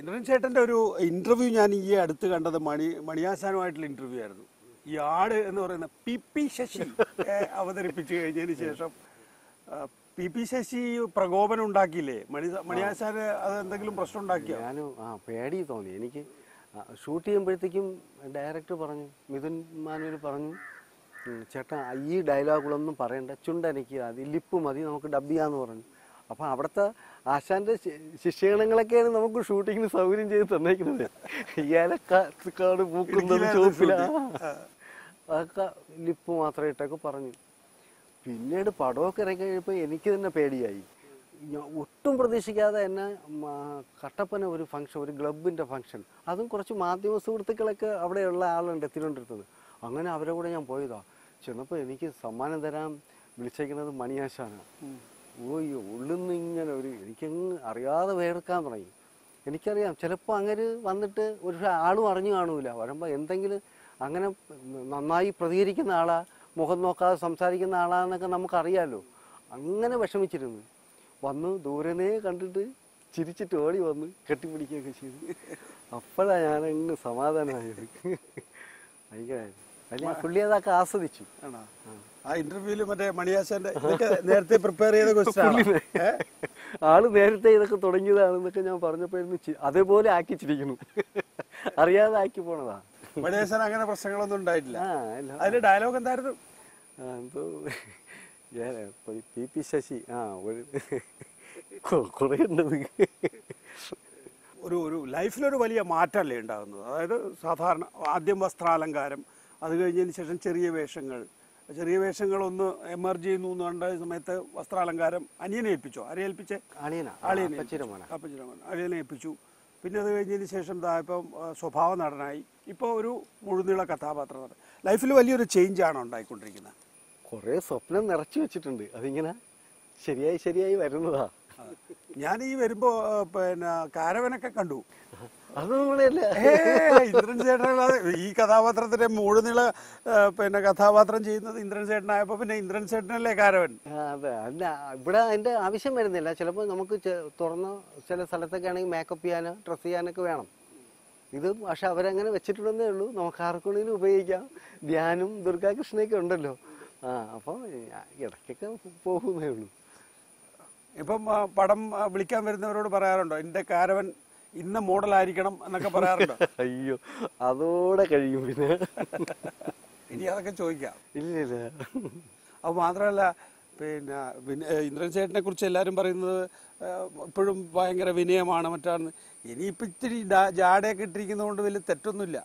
ഇന്ദ്രൻ ചേട്ടന്റെ ഒരു ഇന്റർവ്യൂ ഞാൻ ഈ അടുത്ത് കണ്ടത് മണി മണിയാസാനുമായിട്ടുള്ള ഇന്റർവ്യൂ ആയിരുന്നു ഈ ആട് എന്ന് പറയുന്ന പി പി ശശി ഏ, അവതരിപ്പിച്ചു കഴിഞ്ഞതിന് ശേഷം ആ, പി പി ശശി പ്രകോപനം ഉണ്ടാക്കിയില്ലേ മണി മണിയാസാന് അത് എന്തെങ്കിലും പ്രശ്നം ഉണ്ടാക്കിയോ ഞാനും ആ പേടി തോന്നി എനിക്ക് ആ, ഷൂട്ട് ചെയ്യുമ്പോഴത്തേക്കും ഡയറക്ടർ പറഞ്ഞു മിഥുൻ മാനുവൽ പറഞ്ഞു "ഉം, ചേട്ടാ ഈ ഡയലോഗുകളൊന്നും പറയണ്ട ചുണ്ടനയ്ക്കുക അത് ലിപ്പ് മതി നമുക്ക് ഡബ് ചെയ്യാന്ന് പറഞ്ഞു അപ്പം അവിടുത്തെ ആശാന്റെ ശി- ശിക്ഷണങ്ങളൊക്കെയാണ് നമുക്ക് ഷൂട്ടിങ്ങിന് സൗകര്യം ചെയ്ത് തന്നേക്കുന്നത് ഏലക്കാട് പൂക്കുന്നത് ചുവപ്പില അതൊക്കെ ലിപ്പ് മാത്രം ഇട്ടൊക്കെ പറഞ്ഞു പിന്നീട് പടമൊക്കെ ഇറങ്ങി കഴിഞ്ഞപ്പോൾ എനിക്ക് തന്നെ പേടിയായി ഞാൻ ഒട്ടും പ്രതീക്ഷിക്കാതെ എന്നെ മ, കട്ടപ്പന ഒരു ഫംഗ്ഷൻ ഒരു ക്ലബിൻ്റെ ഫംഗ്ഷൻ അതും കുറച്ച് മാധ്യമ സുഹൃത്തുക്കളൊക്കെ അവിടെയുള്ള ആളുണ്ട് തിരുവനന്തപുരത്ത് അങ്ങനെ അവരെ കൂടെ ഞാൻ പോയതാ ചെന്നപ്പോൾ എനിക്ക് സമ്മാനം തരാൻ വിളിച്ചേക്കുന്നത് മണിയാശാണ് ഓ ഈ ഉള്ളിന്ന് ഇങ്ങനെ ഒരു എനിക്കങ്ങ് അറിയാതെ വേർക്കാൻ തുടങ്ങി എനിക്കറിയാം ചിലപ്പോൾ അങ്ങനെ വന്നിട്ട് ഒരു ആളും അറിഞ്ഞു കാണൂല വരുമ്പോൾ എന്തെങ്കിലും അങ്ങനെ നന്നായി പ്രതികരിക്കുന്ന ആളാ മുഖം നോക്കാതെ സംസാരിക്കുന്ന ആളാന്നൊക്കെ നമുക്കറിയാലോ അങ്ങനെ വിഷമിച്ചിരുന്നു വന്നു ദൂരനെ കണ്ടിട്ട് ചിരിച്ചിട്ട് ഓടി വന്ന് കെട്ടിപ്പിടിക്കുകയൊക്കെ ചെയ്തു അപ്പോഴാണ് ഞാനങ്ങ് സമാധാനമായത് ഭയങ്കര അല്ല പുള്ളി അതൊക്കെ ആസ്വദിച്ചു ആണോ ആ ഇന്റർവ്യൂല് മറ്റേ മണിയാസാന്റെ ഇതൊക്കെ നേരത്തെ പ്രിപ്പയർ ചെയ്ത ക്വസ്റ്റ്യൻ ആള് നേരത്തെ ഇതൊക്കെ തുടങ്ങിയതാണെന്നൊക്കെ ഞാൻ പറഞ്ഞപ്പോഴായിരുന്നു ചി- അതേപോലെ ആക്കിച്ചിരിക്കുന്നു അറിയാതെ ആക്കി പോണതാ മണിയാസാൻ അങ്ങനെ പ്രശ്നങ്ങളൊന്നും ഉണ്ടായിട്ടില്ല ആ അല്ല അതിന്റെ ഡയലോഗ് എന്തായിരുന്നു ആ, എന്തോ ഞാൻ പി- പി പി ശശി ആ ഒരു കൊ- കുറേ ഉണ്ടത് ഒരു ഒരു ലൈഫിലൊരു വലിയ മാറ്റമല്ലേ ഉണ്ടാകുന്നത് അതായത് സാധാരണ ആദ്യം വസ്ത്രാലങ്കാരം അത് കഴിഞ്ഞതിന് ശേഷം ചെറിയ വേഷങ്ങൾ ചെറിയ വേഷങ്ങൾ ഒന്ന് എമർജ് ചെയ്യുന്നു എന്ന് കണ്ട സമയത്ത് വസ്ത്രാലങ്കാരം അനിയനെ ഏൽപ്പിച്ചോ ആരെ ഏൽപ്പിച്ചേ അളിയനാ അളിയനെ അപ്പച്ചിരമോന അപ്പച്ചിരമോൻ അളിയനെ ഏൽപ്പിച്ചു പിന്നെ അത് കഴിഞ്ഞതിന് ശേഷം ദാ ഇപ്പം ആ, സ്വഭാവ നടനായി ഇപ്പോൾ ഒരു മുഴുനീള കഥാപാത്രം നടൻ ലൈഫിൽ വലിയൊരു ചേഞ്ചാണ് ഉണ്ടായിക്കൊണ്ടിരിക്കുന്നത് കുറേ സ്വപ്നം നിറച്ചു വെച്ചിട്ടുണ്ട് അതിങ്ങനെ ശരിയായി ശരിയായി വരുന്നതാ ഞാൻ ഈ വരുമ്പോൾ പിന്നെ കാരവനൊക്കെ കണ്ടു അത് നമ്മളെയല്ല ഏ, ഇന്ദ്രൻ ചേട്ടനല്ലാതെ ഈ കഥാപാത്രത്തിന്റെ മുഴുനീള ആ, പിന്നെ കഥാപാത്രം ചെയ്യുന്നത് ഇന്ദ്രൻ ചേട്ടനായപ്പോ പിന്നെ ഇന്ദ്രൻ ചേട്ടനല്ലേ കാരവൻ ആ, അതെ അല്ല ഇവിടെ അതിന്റെ ആവശ്യം വരുന്നില്ല ചിലപ്പോൾ നമുക്ക് ചെ- തുറന്ന ചില സ്ഥലത്തൊക്കെ ആണെങ്കിൽ മേക്കപ്പ് ചെയ്യാനോ ഡ്രസ്സ് ചെയ്യാനൊക്കെ വേണം ഇത് പക്ഷെ അവരങ്ങനെ വെച്ചിട്ടുണ്ടെന്നേ ഉള്ളൂ നമുക്ക് ആർക്കുണ്ടെങ്കിലും ഉപയോഗിക്കാം ധ്യാനും ദുർഗാകൃഷ്ണയൊക്കെ ഉണ്ടല്ലോ ആ അപ്പം ഇടയ്ക്കൊക്കെ പോകുന്നേ ഉള്ളൂ ഇപ്പം ആ, പടം ആ, വിളിക്കാൻ വരുന്നവരോട് പറയാറുണ്ടോ എന്റെ കാരവൻ ഇന്ന മോഡലായിരിക്കണം എന്നൊക്കെ പറയാറുണ്ടോ അയ്യോ അതോടെ കഴിയും പിന്നെ ഇനി അതൊക്കെ ചോദിക്കാം ഇല്ല ഇല്ല അത് മാത്രമല്ല പിന്നെ പിന്നെ ഏ, ഇന്ദ്രൻ ചേട്ടനെ കുറിച്ച് എല്ലാവരും പറയുന്നത് ഏ, ഇപ്പോഴും ഭയങ്കര വിനയമാണ് മറ്റാണ് ഇനിയിപ്പോൾ ഇത്തിരി ഡാ- ജാടയൊക്കെ ഇട്ടിരിക്കുന്നതുകൊണ്ട് വലിയ തെറ്റൊന്നുമില്ല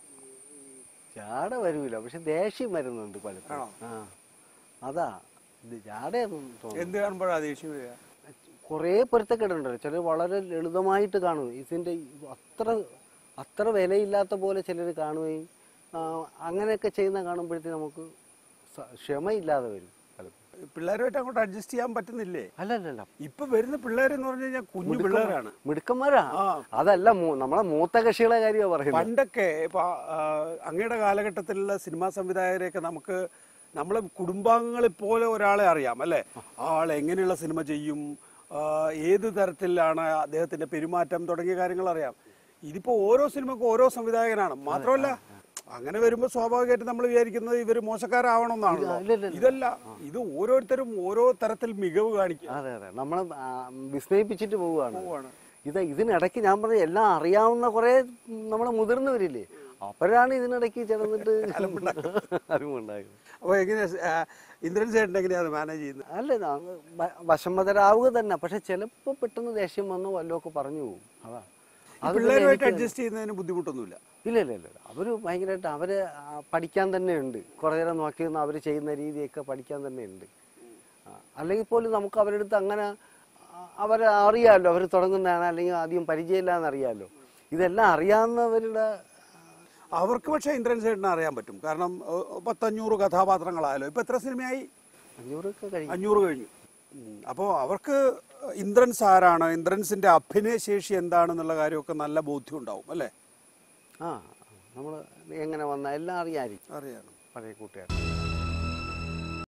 ജാട വരൂല പക്ഷെ ദേഷ്യം വരുന്നുണ്ട് പലപ്പോഴും ആ അതാ ഇത് ജാടയൊന്നും തോന്നുന്നു എന്ത് കാണുമ്പോഴാണ് ദേഷ്യം വരിക കുറേ പൊരുത്തക്കേടുണ്ടല്ലോ ചിലർ വളരെ ലളിതമായിട്ട് കാണും ഇതിൻ്റെ അത്ര അത്ര വിലയില്ലാത്ത പോലെ ചിലർ കാണുകയും ആ, അങ്ങനെയൊക്കെ ചെയ്യുന്ന കാണുമ്പോഴത്തേക്ക് നമുക്ക് സ- ക്ഷമയില്ലാതെ വരും പലപ്പോഴും പിള്ളേരുമായിട്ട് അങ്ങോട്ട് അഡ്ജസ്റ്റ് ചെയ്യാൻ പറ്റുന്നില്ലേ അല്ലല്ലല്ല ഇപ്പൊ വരുന്ന പിള്ളേരെന്ന് പറഞ്ഞു കഴിഞ്ഞാൽ കുഞ്ഞു പിള്ളേരാണ് മിടുക്കന്മാരാ ആ. അതല്ല മൂ- നമ്മളെ മൂത്ത കക്ഷികളെ കാര്യമാണ് പറയുന്നത് പണ്ടൊക്കെ ഇപ്പൊ ആ, അങ്ങയുടെ കാലഘട്ടത്തിലുള്ള സിനിമാ സംവിധായകരെയൊക്കെ നമുക്ക് നമ്മളെ കുടുംബാംഗങ്ങളെ പോലെ ഒരാളെ അറിയാം അല്ലെ ആൾ എങ്ങനെയുള്ള സിനിമ ചെയ്യും ആ, ഏത് തരത്തിലാണ് അദ്ദേഹത്തിന്റെ പെരുമാറ്റം തുടങ്ങിയ കാര്യങ്ങൾ അറിയാം ഇതിപ്പോ ഓരോ സിനിമക്കും ഓരോ സംവിധായകനാണ് മാത്രമല്ല അങ്ങനെ വരുമ്പോൾ സ്വാഭാവികമായിട്ട് നമ്മൾ വിചാരിക്കുന്നത് ഇവര് മോശക്കാരാവണമെന്നാണല്ലോ ഇല്ല, ഇല്ല, ഇല്ല. ഇതല്ല ഇത് ഓരോരുത്തരും ഓരോ തരത്തിൽ മികവ് കാണിക്കുക അതെ അതെ നമ്മളെ ആ, വിസ്മയിപ്പിച്ചിട്ട് പോവുകയാണ് പോവാണ്. ഇത് ഇതിനിടയ്ക്ക് ഞാൻ പറഞ്ഞ എല്ലാം അറിയാവുന്ന കുറെ നമ്മളെ മുതിർന്നവരില്ലേ അപ്പോഴാണ് ഇതിനിടയ്ക്ക് ചേർന്നിട്ട് അറിവുണ്ടാകുന്നത് അപ്പൊ എങ്ങനെയാ ആ, ഇന്ദ്രൻ ചേട്ടൻ എങ്ങനെയാ അത് മാനേജ് ചെയ്യുന്നത് അല്ല ന- വ- വശംവദരാവുക തന്നെ പക്ഷെ ചിലപ്പോൾ പെട്ടെന്ന് ദേഷ്യം വന്നോ വല്ലതൊക്കെ പറഞ്ഞു പോകും അതാ അത് പിന്നെ പിള്ളേരുമായിട്ട് എനിക്ക് അഡ്ജസ്റ്റ് ചെയ്യുന്നതിന് ബുദ്ധിമുട്ടൊന്നുമില്ല ഇല്ല ഇല്ല ഇല്ല അവർ ഭയങ്കരമായിട്ട് അവര് ആ, പഠിക്കാൻ തന്നെ ഉണ്ട് കുറേ നേരം നോക്കി നിന്ന് അവർ ചെയ്യുന്ന രീതിയൊക്കെ പഠിക്കാൻ തന്നെ ഉണ്ട് ആ, അല്ലെങ്കിൽ പോലും നമുക്ക് അവരുടെ അടുത്ത് അങ്ങനെ ആ, അവരെ അറിയാമല്ലോ അവർ തുടങ്ങുന്നതാണ് അല്ലെങ്കിൽ ആദ്യം പരിചയമില്ലാന്ന് അറിയാമല്ലോ ഇതെല്ലാം അറിയാവുന്നവരുടെ അവർക്ക് പക്ഷേ ഇന്ദ്രൻ ചേട്ടനെ അറിയാൻ പറ്റും കാരണം ഏഹ്, പത്തഞ്ഞൂറ് കഥാപാത്രങ്ങളായാലോ ഇപ്പൊ എത്ര സിനിമയായി അഞ്ഞൂറൊക്കെ കഴിയും അഞ്ഞൂറ് കഴിഞ്ഞു അപ്പോൾ അവർക്ക് ഇന്ദ്രൻസ് ആരാണ് ഇന്ദ്രൻസിന്റെ അഭിനയശേഷി എന്താണെന്നുള്ള കാര്യമൊക്കെ നല്ല ബോധ്യം ഉണ്ടാവും അല്ലേ ആ നമ്മൾ എങ്ങനെ വന്ന എല്ലാം അറിയാമായിരിക്കും അറിയാം പഴയ കൂട്ടുകാർ